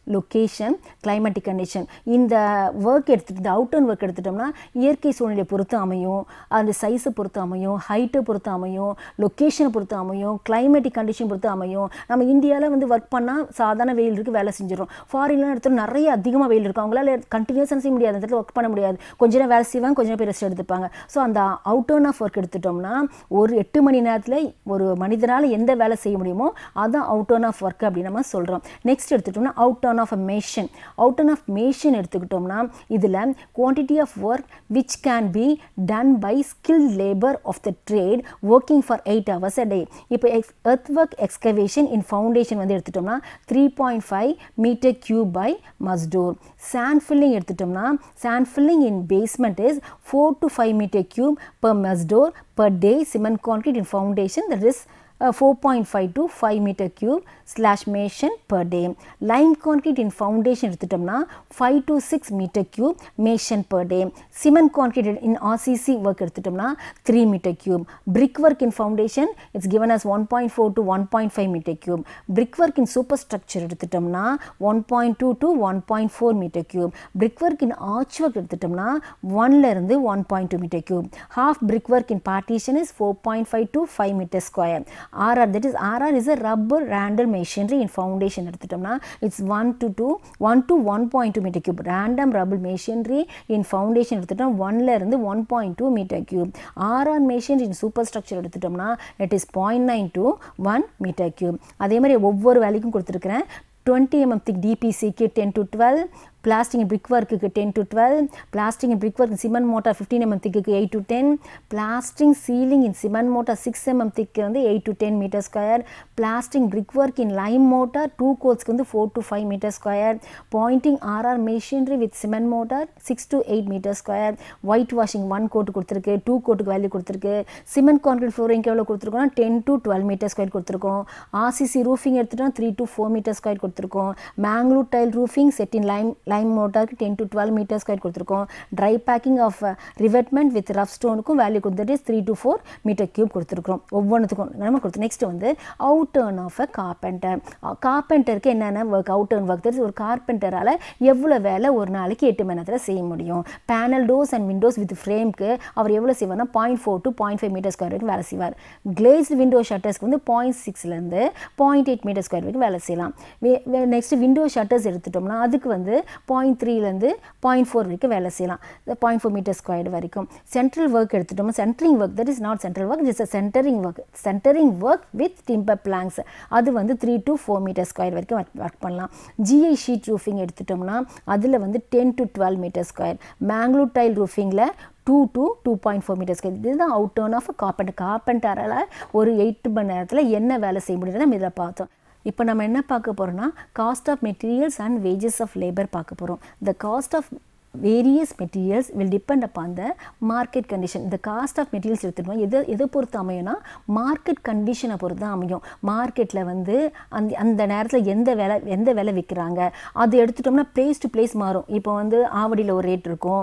location climatic condition இந்த ஒர்க் எடுத்துட்டு இந்த அவுட்டர் ஒர்க் எடுத்துட்டோம்னா இயற்கை சூழ்நிலையை பொறுத்து அமையும் அந்த சைஸை பொறுத்து அமையும் ஹைட்டை பொறுத்து அமையும் லொக்கேஷனை பொறுத்து அமையும் கிளைமேட்டிக் கண்டிஷன் பொறுத்து அமையும் நம்ம இந்தியாவில் வந்து ஒர்க் பண்ணால் சாதாரண வெயில் இருக்குது வேலை செஞ்சிடும் ஃபாரின்லாம் இடத்துல நிறைய அதிகமாக வெயில் இருக்கும் அவங்களால கண்டினியூஸாக செய்ய முடியாது அந்த இடத்துல ஒர்க் பண்ண முடியாது கொஞ்ச நேரம் வேலை செய்வாங்க கொஞ்சம் பேர் ரெஸ்ட் எடுத்துப்பாங்க ஸோ அந்த அவுட்டர்ன் ஆஃப் ஒர்க் எடுத்துட்டோம்னா ஒரு எட்டு மணி நேரத்தில் ஒரு மனிதனால் எந்த வேலை செய்ய முடியுமோ அதான் அவுட்டர்ன் ஆஃப் ஒர்க் அப்படின்னு நம்ம சொல்கிறோம் நெக்ஸ்ட் எடுத்துட்டோம்னா அவுட்டர்ன் ஆஃப் அ மேஷன் அவுட்டர்ன் ஆஃப் மேஷன் எடுத்துக்கிட்டோம்னா இதில் quantity of work which can be done by skilled labour of the trade working for eight hours a day இப்போ ex earth work excavation in foundation வந்து எடுத்துட்டோம்னா three point five metre cube by mazdoor sand filling எடுத்துட்டோம்னா sand filling in basement is four to five metre cube per mazdoor per day cement concrete in foundation that is uh, 4.5 to 5 meter cube slash mason per day. Lime concrete in foundation எடுத்துட்டோம்னா 5 to 6 meter cube mason per day. Cement concrete in RCC work எடுத்துட்டோம்னா 3 meter cube. Brickwork in foundation it's given as 1.4 to 1.5 meter cube. Brickwork in superstructure எடுத்துட்டோம்னா 1.2 to 1.4 meter cube. Brickwork in archwork எடுத்துட்டோம்னா 1 ல இருந்து 1.2 meter cube. Half brickwork in partition is 4.5 to 5 meter square. RR that is RR is a rubber random machinery in foundation எடுத்துட்டோம்னா it's 1 to 2 1 to 1.2 meter cube random rubber machinery in foundation எடுத்துட்டோம் 1 ல இருந்து 1.2 meter cube RR machinery in superstructure எடுத்துட்டோம்னா it is 0.9 to 1 meter cube அதே மாதிரி ஒவ்வொரு வேலைக்கும் கொடுத்துருக்கிறேன் 20 mm thick DPCக்கு 10 to 12 பிளாஸ்டிக் பிரிக் ஒர்க்குக்கு ten to twelve plastic brick work cement mortar fifteen mm thick eight to ten plastic ceiling in cement mortar six mm thick வந்து eight to ten metre square plastic brick work in lime mortar two கோட்ஸ்க்கு வந்து four to five metre square pointing RR masonry with cement mortar six to eight metre square white washing one coat கொடுத்துருக்கு two கோட்டுக்கு value கொடுத்துருக்கு cement concrete ஃப்ளோரிங்க்கு எவ்வளோ கொடுத்துருக்கோம்னா ten to twelve metre square கொடுத்துருக்கோம் RCC roofing எடுத்துட்டோம் three to four metre square கொடுத்துருக்கோம் Mangalore tile roofing set in lime lime மோட்டாருக்கு ten to twelve metre square கொடுத்துருக்கோம் dry packing of revetment with rough ஸ்டோனுக்கும் value கொடுத்துட்டு three to four metre cube கொடுத்துருக்கோம் ஒவ்வொன்றுத்துக்கும் நம்ம கொடுத்து நெக்ஸ்ட் வந்து out turn of a carpenter கார்பெண்டருக்கு என்னென்ன ஒர்க் அவுட் டர்ன் ஒர்க் தெரிஞ்சு ஒரு கார்பெண்டரால் எவ்வளோ வேலை ஒரு நாளைக்கு எட்டு மணி நேரத்தில் செய்ய முடியும் panel doors and windows with ஃப்ரேம்க்கு அவர் எவ்வளோ செய்வார்னா point four to point five metre square வரைக்கும் வேலை செய்வார் கிளேஸ்ட் விண்டோ ஷட்டர்ஸ்க்கு வந்து பாயிண்ட் சிக்ஸ்லேருந்து பாயிண்ட் எயிட் மீட்டர் ஸ்கொயர் வரைக்கும் வேலை செய்யலாம் நெக்ஸ்ட் விண்டோ ஷட்டர்ஸ் எடுத்துட்டோம்னா அதுக்கு வந்து பாயிண்ட் த்ரீலேருந்து பாயிண்ட் ஃபோர் வரைக்கும் வேலை செய்யலாம் பாயிண்ட் ஃபோர் மீட்டர் ஸ்கொயர் வரைக்கும் சென்ட்ரல் ஒர்க் எடுத்துட்டோம்னா centring work that is not central work it's a centring work centring work with timber planks அது வந்து three to four metre square வரைக்கும் ஒர்க் பண்ணலாம் GI sheet roofing எடுத்துட்டோம்னா அதில் வந்து ten to twelve metre square Mangalore tile ரூஃபிங்கில் two to two point four metres இதுதான் out turn of carpenter கார்பெண்டரால் ஒரு எயிட் மணி நேரத்தில் என்ன வேலை செய்ய முடியுது நம்ம இதில் பார்த்தோம் இப்போ நம்ம என்ன பார்க்க போகிறோம்னா cost of materials and wages of labour பார்க்க போகிறோம் the cost of various materials will depend upon the market condition இந்த காஸ்ட் ஆஃப் மெட்டீரியல்ஸ் எடுத்துகிட்டோம் எதை எதை பொறுத்து அமையும்னா மார்க்கெட் கண்டிஷனை பொறுத்து தான் அமையும் மார்க்கெட்டில் வந்து அந்த அந்த நேரத்தில் எந்த வேலை எந்த வேலை விற்கிறாங்க அது எடுத்துட்டோம்னா பிளேஸ் டு பிளேஸ் மாறும் இப்போ வந்து ஆவடியில் ஒரு ரேட் இருக்கும்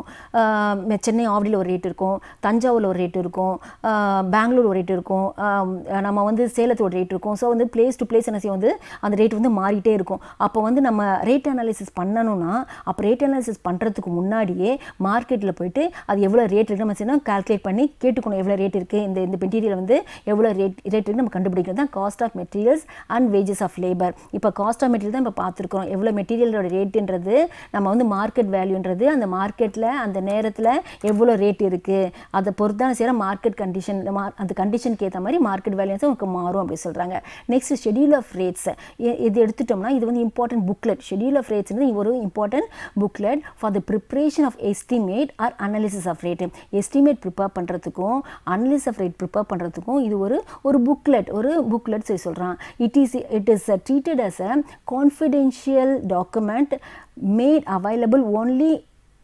சென்னை ஆவடியில் ஒரு ரேட் இருக்கும் தஞ்சாவூரில் ஒரு ரேட் இருக்கும் பெங்களூர் ஒரு ரேட் இருக்கும் நம்ம வந்து சேலத்தில் ஒரு ரேட் இருக்கும் ஸோ வந்து பிளேஸ் டு பிளேஸ் என்ன செய்யும் வந்து அந்த ரேட் வந்து மாறிட்டே இருக்கும் அப்போ வந்து நம்ம ரேட் அனாலிசிஸ் பண்ணணும்னா அப்போ ரேட் அனாலிசிஸ் பண்ணுறதுக்கு முன்னாடியே மார்க்கெட்டில் போயிட்டு அது எவ்வளோ ரேட் இருக்குது நம்ம செய்யணும் கால்குலேட் பண்ணி கேட்டுக்கணும் எவ்வளோ ரேட் இருக்குது இந்த இந்த மெட்டீரியல் வந்து எவ்வளோ ரேட் ரேட் இருக்குது நம்ம கண்டுபிடிக்கிறது தான் cost of materials and wages of labour இப்போ காஸ்ட் ஆஃப் மெட்டீரியல் தான் இப்போ பார்த்துருக்கோம் எவ்வளோ மெட்டீரியலோட ரேட்டுன்றது நம்ம வந்து மார்க்கெட் வேல்யூன்றது அந்த மார்க்கெட்டில் அந்த நேரத்தில் எவ்வளோ ரேட் இருக்குது அதை பொறுத்து தான் செய்கிற மார்க்கெட் கண்டிஷன் அந்த கண்டிஷனுக்கு ஏற்ற மாதிரி மார்க்கெட் வேல்யூஸ் உங்களுக்கு மாறும் அப்படி சொல்கிறாங்க நெக்ஸ்ட் ஷெடியூல் ஆஃப் ரேட்ஸ் இது எடுத்துட்டோம்னா இது வந்து இம்பார்ட்டன்ட் புக்லெட் ஷெடியூல் ஆஃப் ரேட்ஸ்ன்றது ஒரு important booklet for the preparation of estimate or analysis of rate estimate prepare பண்ணுறதுக்கும் அனலிஸ் ஆஃப் ரேட் ப்ரிப்பேர் பண்ணுறதுக்கும் இது ஒரு ஒரு புக்லெட் ஒரு புக்லெட் சொல்லி சொல்கிறான் it is it is treated as a confidential document made available only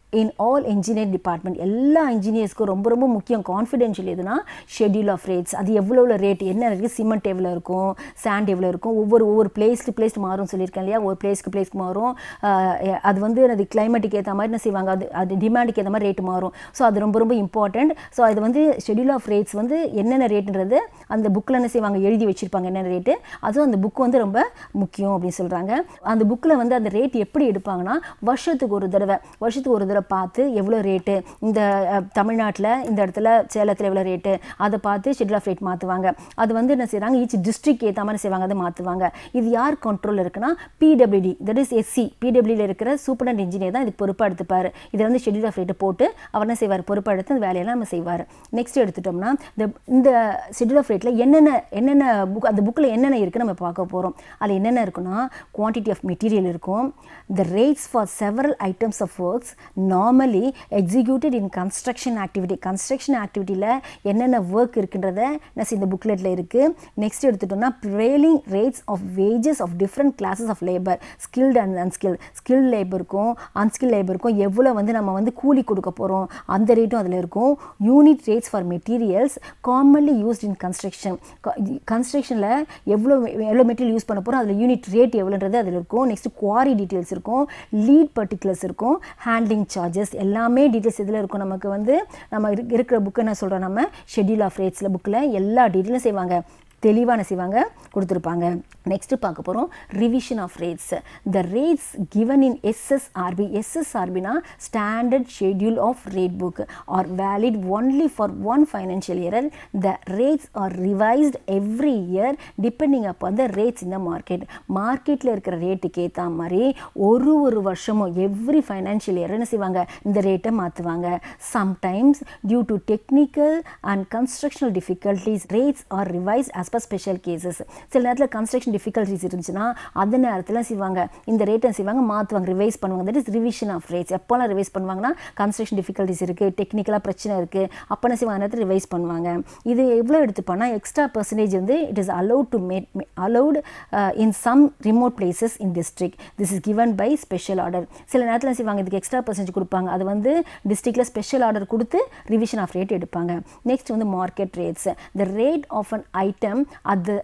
in all engineering department எல்லா இன்ஜினியர்ஸ்க்கும் ரொம்ப ரொம்ப முக்கியம் கான்ஃபிடென்ஷியல் எதுனா ஷெட்யூல் ஆஃப் ரேட்ஸ் அது எவ்வளோ ரேட் என்ன இருக்குது சிமெண்ட் எவ்வளோ இருக்கும் சாண்ட் எவ்வளோ இருக்கும் ஒவ்வொரு ஒவ்வொரு பிளேஸ் டு பிளேஸ் மாறும் சொல்லியிருக்கேன் இல்லையா ஒரு பிளேஸ்க்கு பிளேஸ்க்கு மாறும் ஆஹ் அது வந்து அது கிளைமேட்டுக்கு ஏற்ற மாதிரி என்ன செய்வாங்க அது அது டிமாண்டுக்கு ஏற்ற மாதிரி ரேட் மாறும் ஸோ அது ரொம்ப ரொம்ப இம்பார்ட்டண்ட் ஸோ அது வந்து ஷெட்யூல் ஆஃப் ரேட்ஸ் வந்து என்னென்ன ரேட்டுன்றது அந்த புக்கில் என்ன செய்வாங்க எழுதி வச்சுருப்பாங்க என்னென்ன ரேட்டு அதுவும் அந்த புக் வந்து ரொம்ப முக்கியம் அப்படின்னு சொல்கிறாங்க அந்த புக்கில் வந்து அந்த ரேட் எப்படி எடுப்பாங்கன்னா வருஷத்துக்கு ஒரு தடவை வருஷத்துக்கு ஒரு தடவை பார்த்து எவ்வளோ ரேட்டு இந்த தமிழ்நாட்டில் இந்த இடத்துல சேலத்தில் எவ்வளோ ரேட்டு அதை பார்த்து ஷெட்யூல் ஆஃப் ரேட் மாற்றுவாங்க அது வந்து என்ன செய்கிறாங்க ஈச் டிஸ்ட்ரிக்ட் ஏற்ற மாதிரி செய்வாங்க அதை மாற்றுவாங்க இது யார் கண்ட்ரோல் இருக்குன்னா பிடபிள்யூடி தட் இஸ் எஸ்சி பிடபிள்யூல இருக்கிற சூப்பரண்ட் இன்ஜினியர் தான் இதுக்கு பொறுப்பாக எடுத்துப்பார் இதை வந்து ஷெட்யூல் ஆஃப் ரேட்டை போட்டு அவர் என்ன செய்வார் பொறுப்பாக எடுத்து அந்த வேலையெல்லாம் நம்ம செய்வார் நெக்ஸ்ட் எடுத்துட்டோம்னா இந்த இந்த ஷெட்யூல் ஆஃப் ரேட்டில் என்னென்ன என்னென்ன புக் அந்த புக்கில் என்னென்ன இருக்குன்னு நம்ம பார்க்க போகிறோம் அதில் என்னென்ன இருக்குன்னா குவான்டிட்டி ஆஃப் மெட்டீரியல் இருக்கும் the rates for several items of works normally executed in construction activity construction ஆக்டிவிட்டியில் என்னென்ன ஒர்க் இருக்குன்றத நெக்ஸ்ட் இந்த புக்லெட்டில் இருக்குது நெக்ஸ்ட் எடுத்துட்டோம்னா prevailing rates of wages of different classes of labour skilled and unskilled skilled லேபருக்கும் unskilled லேபருக்கும் எவ்வளோ வந்து நம்ம வந்து கூலி கொடுக்க போகிறோம் அந்த ரேட்டும் அதில் இருக்கும் unit rates for materials commonly used in construction கன்ஸ்ட்ரக்ஷனில் எவ்வளோ எவ்வளோ மெட்டீரியல் யூஸ் பண்ண போகிறோம் அதில் யூனிட் ரேட் எவ்வளோன்றது அதில் இருக்கும் நெக்ஸ்ட் குவாரி டீட்டெயில்ஸ் இருக்கும் லீட் பர்டிகுலர்ஸ் இருக்கும் ஹேண்ட்லிங் சார்ஜஸ் எல்லாமே டீட்டெயில்ஸ் இதில் இருக்கும் நமக்கு வந்து நம்ம இருக்- இருக்கிற புக்கு என்ன சொல்கிறோம் நம்ம ஷெட்யூல் ஆஃப் ரேட்ஸில் புக்கில் எல்லா டீட்டெயிலும் செய்வாங்க தெளிவான செய்வாங்க கொடுத்துருப்பாங்க நெக்ஸ்ட் பார்க்க போகிறோம் revision of rates the rates given in SSRB எஸ்எஸ்ஆர்பினா standard schedule of rate book are valid only for one financial year the rates are revised every year depending upon the rates in the market மார்க்கெட்டில் இருக்கிற ரேட்டுக்கு ஏற்ற மாதிரி ஒரு ஒரு வருஷமும் every financial year என்ன செய்வாங்க இந்த ரேட்டை மாற்றுவாங்க sometimes due to technical and constructional difficulties rates are revise as per special cases சில நேரத்தில் கன்ஸ்ட்ரக்ஷன் டிஃபிகல்ட்டிஸ் இருந்துச்சுன்னா அந்த நேரத்தில் செய்வாங்க இந்த ரேட்டை செய்வாங்க மாற்றுவாங்க ரிவைஸ் பண்ணுவாங்க that is revision of rates எப்போல்லாம் ரிவைஸ் பண்ணுவாங்கன்னா கன்ஸ்ட்ரக்ஷன் டிஃபிகல்ட்டிஸ் இருக்குது டெக்னிக்கலாக பிரச்சனை இருக்குது அப்போ என்ன செய்வாங்க நேரத்தில் ரிவைஸ் பண்ணுவாங்க இது எவ்வளோ எடுத்துப்போனா எக்ஸ்ட்ரா பர்சன்டேஜ் வந்து it is allowed to made allowed in some remote places in district this is given by special order சில நேரத்தில் செய்வாங்க இதுக்கு எக்ஸ்ட்ரா பர்சன்டேஜ் கொடுப்பாங்க அது வந்து டிஸ்ட்ரிக்டில் ஸ்பெஷல் ஆர்டர் கொடுத்து ரிவிஷன் ஆஃப் ரேட் எடுப்பாங்க நெக்ஸ்ட் வந்து market rates the rate of an item at the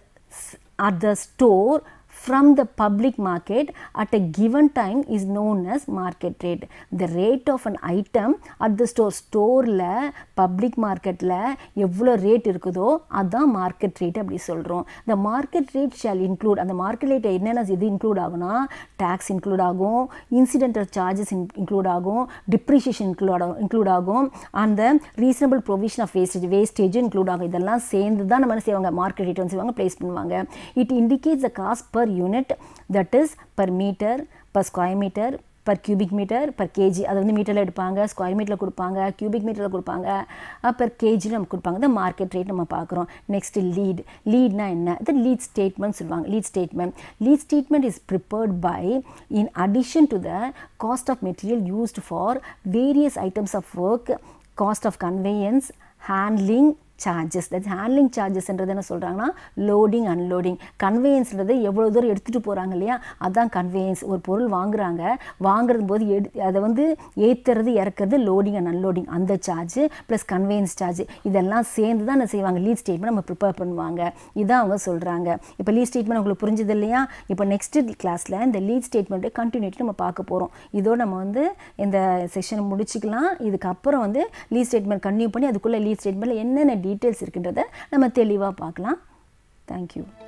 at the store from the public market at a given time is known as market rate the rate of an item at the store ஸ்டோரில் public மார்க்கெட்டில் எவ்வளோ rate இருக்குதோ அதுதான் market rate அப்படி சொல்கிறோம் the market rate shall include அந்த market rate என்னென்ன இது இன்க்ளூட் ஆகும்னா டேக்ஸ் இன்க்ளூட் ஆகும் இன்சிடென்டல் சார்ஜஸ் இன்க்ளூட் ஆகும் டிப்ரிஷியேஷன் இன்க்ளூட் ஆகும் இன்க்ளூட் ஆகும் அந்த reasonable provision of wastage wastage include ஆகும் இதெல்லாம் சேர்ந்து தான் நம்ம என்ன செய்வாங்க மார்க்கெட் ரேட் வந்து செய்வாங்க ப்ளேஸ் பண்ணுவாங்க it indicates the cost per unit that is per metre per square metre per cubic metre per kg அது வந்து மீட்டரில் எடுப்பாங்க ஸ்கொயர் மீட்டரில் கொடுப்பாங்க கியூபிக் மீட்டரில் கொடுப்பாங்க பர் கேஜியில் நமக்கு கொடுப்பாங்க இந்த மார்க்கெட் ரேட் நம்ம பார்க்குறோம் நெக்ஸ்ட் லீட் லீட்னா என்ன இது லீட் ஸ்டேட்மெண்ட் சொல்லுவாங்க lead statement lead statement is prepared by in addition to the cost of material used for various items of work cost of conveyance handling charges that's handling சார்ஜஸ்ன்றது என்ன சொல்கிறாங்கன்னா loading unloading கன்வேயன்ஸ்ன்றது எவ்வளோ தூரம் எடுத்துகிட்டு போகிறாங்க இல்லையா அதான் கன்வேயன்ஸ் ஒரு பொருள் வாங்குறாங்க வாங்குறது போது எடு அதை வந்து ஏற்றுறது இறக்குறது லோடிங் அண்ட் அன்லோடிங் அந்த சார்ஜ் ப்ளஸ் கன்வேயன்ஸ் சார்ஜ் இதெல்லாம் சேர்ந்து தான் என்ன செய்வாங்க லீட் ஸ்டேட்மெண்ட் நம்ம ப்ரிப்பேர் பண்ணுவாங்க இதான் அவங்க சொல்கிறாங்க இப்போ லீட் ஸ்டேட்மெண்ட் உங்களுக்கு புரிஞ்சது இல்லையா இப்போ நெக்ஸ்ட் கிளாஸில் இந்த லீட் ஸ்டேட்மெண்ட்டை கண்டினியூட்டி நம்ம பார்க்க போகிறோம் இதோட நம்ம வந்து இந்த செஷனை முடிச்சுக்கலாம் இதுக்கப்புறம் வந்து லீட் ஸ்டேட்மெண்ட் கன்டினியூ பண்ணி அதுக்குள்ளே லீட் ஸ்டேட்மெண்ட்டில் என்னென்ன டீட்டெயில்ஸ் இருக்குன்றதை நம்ம தெளிவாக பார்க்கலாம் தேங்க்யூ